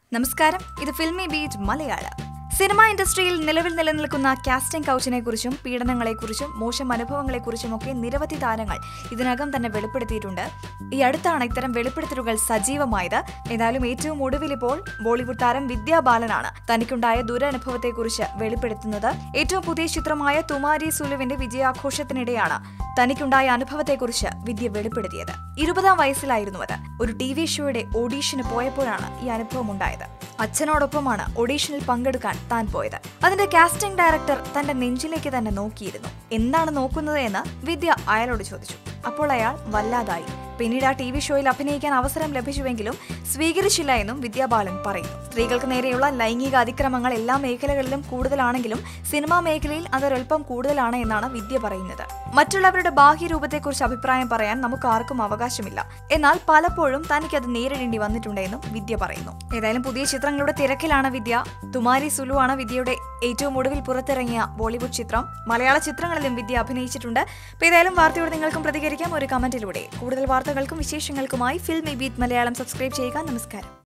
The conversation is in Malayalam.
നമസ്കാരം ഇത് ഫിൽമി ബീറ്റ് മലയാളം സിനിമാ ഇൻഡസ്ട്രിയിൽ നിലവിൽ നിലനിൽക്കുന്ന കാസ്റ്റിംഗ് കൗച്ചിനെ കുറിച്ചും പീഡനങ്ങളെക്കുറിച്ചും മോശം അനുഭവങ്ങളെക്കുറിച്ചും ഒക്കെ നിരവധി താരങ്ങൾ ഇതിനകം തന്നെ വെളിപ്പെടുത്തിയിട്ടുണ്ട് ഈ അടുത്താണ് ഇത്തരം വെളിപ്പെടുത്തലുകൾ സജീവമായത് ഏതായാലും ഏറ്റവും ഒടുവിൽ ഇപ്പോൾ ബോളിവുഡ് താരം വിദ്യാ ബാലനാണ് തനിക്കുണ്ടായ ദുരനുഭവത്തെക്കുറിച്ച് വെളിപ്പെടുത്തുന്നത് ഏറ്റവും പുതിയ ചിത്രമായ തുമാരി സുലുവിന്റെ വിജയാഘോഷത്തിനിടെയാണ് തനിക്കുണ്ടായ അനുഭവത്തെക്കുറിച്ച് വിദ്യ വെളിപ്പെടുത്തിയത് ഇരുപതാം വയസ്സിലായിരുന്നു അത് ഒരു ടി വി ഷോയുടെ ഓഡീഷന് പോയപ്പോഴാണ് ഈ അനുഭവം ഉണ്ടായത് അച്ഛനോടൊപ്പമാണ് ഓഡീഷനിൽ പങ്കെടുക്കാൻ താൻ പോയത് അതിന്റെ കാസ്റ്റിംഗ് ഡയറക്ടർ തന്റെ നെഞ്ചിലേക്ക് തന്നെ നോക്കിയിരുന്നു എന്താണ് നോക്കുന്നത് എന്ന് വിദ്യ അയാളോട് ചോദിച്ചു അപ്പോൾ അയാൾ വല്ലാതായി പിന്നീട് ആ ടി വി ഷോയിൽ അഭിനയിക്കാൻ അവസരം ലഭിച്ചുവെങ്കിലും സ്വീകരിച്ചില്ല എന്നും വിദ്യാബാലൻ പറയുന്നു സ്ത്രീകൾക്ക് നേരെയുള്ള ലൈംഗിക അതിക്രമങ്ങൾ എല്ലാ മേഖലകളിലും കൂടുതലാണെങ്കിലും സിനിമാ മേഖലയിൽ അതൊരൽപ്പം കൂടുതലാണ് എന്നാണ് വിദ്യ പറയുന്നത് മറ്റുള്ളവരുടെ ബാഹ്യരൂപത്തെക്കുറിച്ച് അഭിപ്രായം പറയാൻ നമുക്ക് ആർക്കും അവകാശമില്ല എന്നാൽ പലപ്പോഴും തനിക്കത് നേരിടേണ്ടി വന്നിട്ടുണ്ട് എന്നും വിദ്യ പറയുന്നു ഏതായാലും പുതിയ ചിത്രങ്ങളുടെ തിരക്കിലാണ് വിദ്യ തുമാരി സുലു ആണ് വിദ്യയുടെ ഏറ്റവും ഒടുവിൽ പുറത്തിറങ്ങിയ ബോളിവുഡ് ചിത്രം മലയാള ചിത്രങ്ങളിലും വിദ്യ അഭിനയിച്ചിട്ടുണ്ട് അപ്പോൾ ഏതായാലും വാർത്തയോട് നിങ്ങൾക്കും പ്രതികരിക്കാം ഒരു കമന്റിലൂടെ കൂടുതൽ വാർത്തകൾക്കും വിശേഷങ്ങൾക്കുമായി ഫിൽമി ബീറ്റ് മലയാളം സബ്സ്ക്രൈബ് ചെയ്യുക നമസ്കാരം